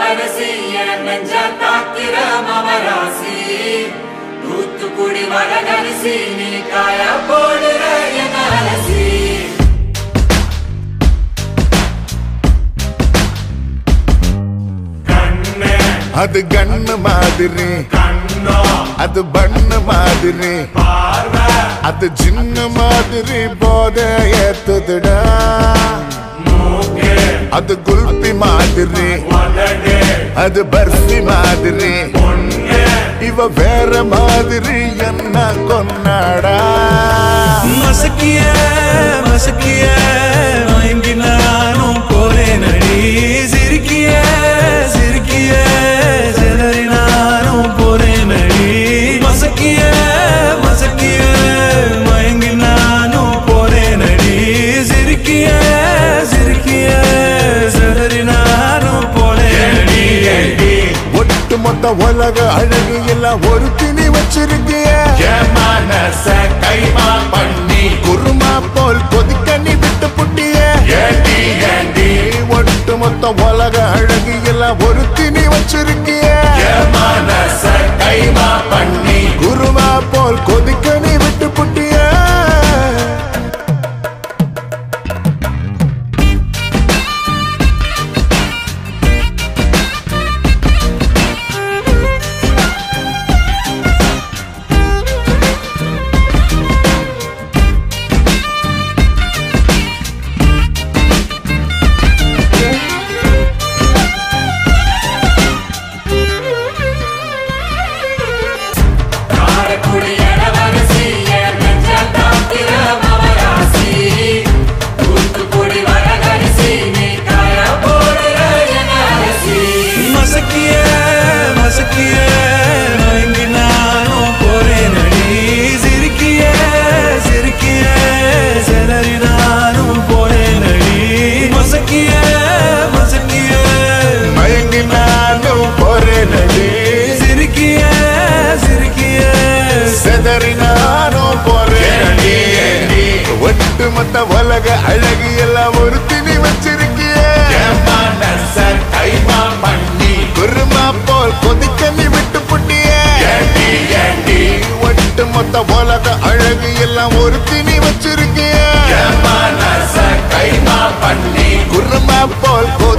இளவரசி என் நெஞ்ச தாக்கிற மவராசி தூத்துக்குடி வடகரிசி நீ காய போடுற என் அலசி கண்ணே அது கண்ணு மாதிரி கண்ணோ அது பண்ணு மாதிரி பார்வை அது சின்ன மாதிரி போத ஏத்துதுடா மூக்கு அது குல்பி மாதிரி உதடு அது பர்ஃபி மாதிரி பொண்ணு இவ வேற மாதிரி என்ன கொண்டாடா மசக்கிய மசக்கிய மயங்கி நானும் போறேன் அடி சிரிக்கிய சிரிக்கிய சிதறி நானும் போறேன் அடி மசக்கிய மசக்கிய மயங்கி நானும் போறேன் அடி சிரிக்கிய சிரிக்கிய சிதறி நானும் போறேன் அடி ஒட்டு மொத்த உலக அழகு எல்லாம் ஒரு திணி வச்சிருக்கிய என் மனச கைமா பண்ணி குருமா போல் கொதிக்க நீ விட்டு புட்டிய ஏண்டி ஏண்டி ஒட்டு மொத்த உலக அழகு எல்லாம் ஒரு திணி வச்சிருக்கிய என் மனச கைமா பண்ணி குருமா போல் கொதிக்க நீ விட்டு புட்டிய காரைக்குடி இளவரசி என் நெஞ்ச தாக்கிற மவராசி தூத்துக்குடி வடகரிசி நீ காய போடுற என் அலசி மசக்கிய மசக்கிய மயங்கி நானும் போறேன் அடி சிரிக்கிய சிரிக்கிய சிதறி நானும் போறேன் அடி மசக்கிய மசக்கிய மயங்கி நானும் போறேன் அடி சிரிக்கிய சிரிக்கிய செதறி நானும் போறேன் அடி ஒட்டு மொத்த உலக அழகு எல்லாம் ஒரு திணி வச்சிருக்கிய என் மனச கைமா பண்ணி குருமா போல் கொதிக்க நீ விட்டு புட்டிய ஏண்டி ஏண்டி ஒட்டு மொத்த உலக அழகு எல்லாம் ஒரு திணி வச்சிருக்கிய என் மனச கைமா பண்ணி குருமா போல் கொதி